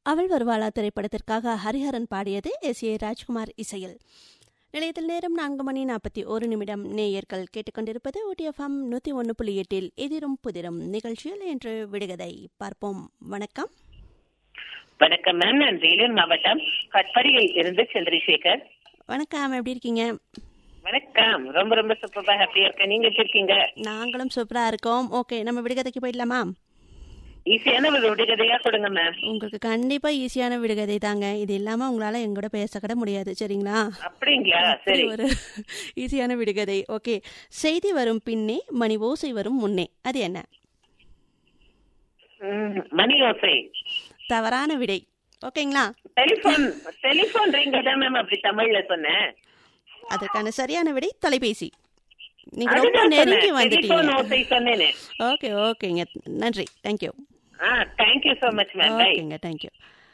அவள் வருவாளா திரைப்படத்திற்காக ஹரிஹரன் பாடியது எஸ் ஏ ராஜ்குமார் இசையில் நிலையத்தில் நேரம் நான்கு மணி நாற்பத்தி ஒரு நிமிடம் நேயர்கள் கேட்டுக்கொண்டிருப்பது ஒடிஎஃப்எம் நூற்றி ஒன்று புள்ளி எட்டில் எதிரும் புதிரும் நிகழ்ச்சியில் இன்று விடுகதை பார்ப்போம் வணக்கம் வணக்கம் மேம் நான் வேலூர் மாவட்டம் கட்படியில் இருந்து சந்திரசேகர் வணக்கம் எப்படி இருக்கீங்க வணக்கம் ரொம்ப ரொம்ப சூப்பரா ஹாப்பியா இருக்கேன் நீங்க எப்படி இருக்கீங்க நாங்களும் சூப்பராக இருக்கோம் ஓகே நம்ம விடுகதைக்கு போயிடலாமா ஈஸியான ஒரு விடுகதையா கொடுங்க மேம் உங்களுக்கு கண்டிப்பாக ஈஸியான விடுகதை தாங்க இது இல்லாமல் உங்களால் எங்கூட பேச கூட முடியாது சரிங்களா அப்படிங்களா அப்படி சரி ஒரு ஈஸியான விடுகதை ஓகே செய்தி வரும் பின்னே மணி ஓசை வரும் முன்னே அது என்ன ம், மணி ஓசை தவறான விடை ஓகேங்களா டெலிபோன் டெலிபோன் ரிங்க தான் மேம் அப்படி தமிழ்ல சொன்னேன் அதற்கான சரியான விடை தொலைபேசி நீங்க ரொம்ப அதுதான் நெருங்கி சொன்னேன். டெலிபோன் வந்துட்டீங்க ஓசை சொன்னேனே ஓகே ஓகேங்க நன்றி தேங்க்யூ ஆ thank you so much ma'am bye ஓகேங்க தேங்க்யூ